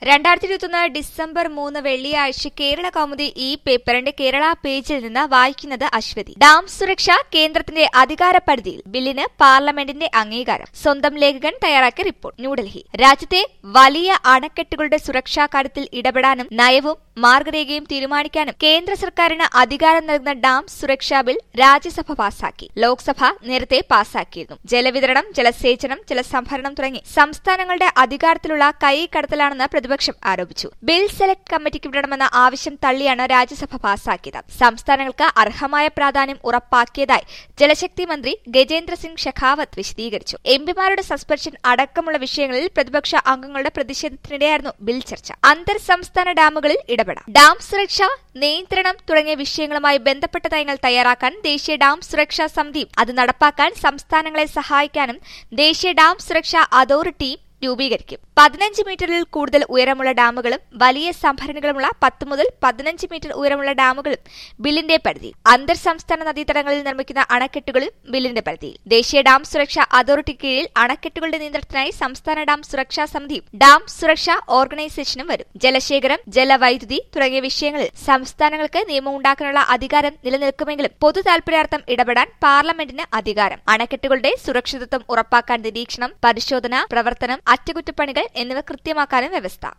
രണ്ടായിരത്തി ഇരുപത്തൊന്ന് ഡിസംബർ മൂന്ന് വെള്ളിയാഴ്ച കേരള കൗമുദി ഈ പേപ്പറിന്റെ കേരള പേജിൽ നിന്ന് വായിക്കുന്നത് അശ്വതി ഡാം സുരക്ഷ കേന്ദ്രത്തിന്റെ അധികാര പരിധിയിൽ ബില്ലിന് പാർലമെന്റിന്റെ അംഗീകാരം സ്വന്തം ലേഖകൻ തയ്യാറാക്കിയ റിപ്പോർട്ട് ന്യൂഡൽഹി രാജ്യത്തെ വലിയ അണക്കെട്ടുകളുടെ സുരക്ഷാ കാര്യത്തിൽ ഇടപെടാനും നയവും മാർഗരേഖയും തീരുമാനിക്കാനും കേന്ദ്ര സർക്കാരിന് അധികാരം നൽകുന്ന ഡാം സുരക്ഷാ ബിൽ രാജ്യസഭ പാസാക്കി ലോക്സഭ നേരത്തെ പാസാക്കിയിരുന്നു ജലവിതരണം ജലസേചനം ജലസംഭരണം തുടങ്ങി സംസ്ഥാനങ്ങളുടെ അധികാരത്തിലുള്ള കൈകടത്തലാണെന്ന് പ്രതിപക്ഷം ആരോപിച്ചു ബിൽ സെലക്ട് കമ്മിറ്റിക്ക് വിടണമെന്ന ആവശ്യം തള്ളിയാണ് രാജ്യസഭ പാസാക്കിയത് സംസ്ഥാനങ്ങൾക്ക് അർഹമായ പ്രാധാന്യം ഉറപ്പാക്കിയതായി ജലശക്തി മന്ത്രി ഗജേന്ദ്ര സിംഗ് ഷെഖാവത്ത് വിശദീകരിച്ചു എംപിമാരുടെ സസ്പെൻഷൻ അടക്കമുള്ള വിഷയങ്ങളിൽ പ്രതിപക്ഷ അംഗങ്ങളുടെ പ്രതിഷേധത്തിനിടെയായിരുന്നു ബിൽ ചർച്ച അന്തർ സംസ്ഥാന ഡാമുകളിൽ ഇടപെടാം ഡാം സുരക്ഷ നിയന്ത്രണം തുടങ്ങിയ വിഷയങ്ങളുമായി ബന്ധപ്പെട്ട നയങ്ങൾ തയ്യാറാക്കാൻ ദേശീയ ഡാം സുരക്ഷാ സമിതിയും അത് നടപ്പാക്കാൻ സംസ്ഥാനങ്ങളെ സഹായിക്കാനും ദേശീയ ഡാം സുരക്ഷാ അതോറിറ്റിയും രൂപീകരിക്കും പതിനഞ്ച് മീറ്ററിൽ കൂടുതൽ ഉയരമുള്ള ഡാമുകളും വലിയ സംഭരണികളുമുള്ള പത്ത് മുതൽ പതിനഞ്ച് മീറ്റർ ഉയരമുള്ള ഡാമുകളും ബില്ലിന്റെ പരിധിയിൽ അന്തർ സംസ്ഥാന നദീതടങ്ങളിൽ നിർമ്മിക്കുന്ന അണക്കെട്ടുകളും ബില്ലിന്റെ പരിധിയിൽ ദേശീയ ഡാം സുരക്ഷാ അതോറിറ്റി കീഴിൽ അണക്കെട്ടുകളുടെ നിയന്ത്രണത്തിനായി സംസ്ഥാന ഡാം സുരക്ഷാ സമിതിയും ഡാം സുരക്ഷാ ഓർഗനൈസേഷനും വരും ജലശേഖരം ജലവൈദ്യുതി തുടങ്ങിയ വിഷയങ്ങളിൽ സംസ്ഥാനങ്ങൾക്ക് നിയമം ഉണ്ടാക്കാനുള്ള അധികാരം നിലനിൽക്കുമെങ്കിലും പൊതു താൽപര്യാർത്ഥം ഇടപെടാൻ പാർലമെന്റിന് അധികാരം അണക്കെട്ടുകളുടെ സുരക്ഷിതത്വം ഉറപ്പാക്കാൻ നിരീക്ഷണം പരിശോധന പ്രവർത്തനം അറ്റകുറ്റപ്പണികൾ എന്നിവ കൃത്യമാക്കാനും വ്യവസ്ഥ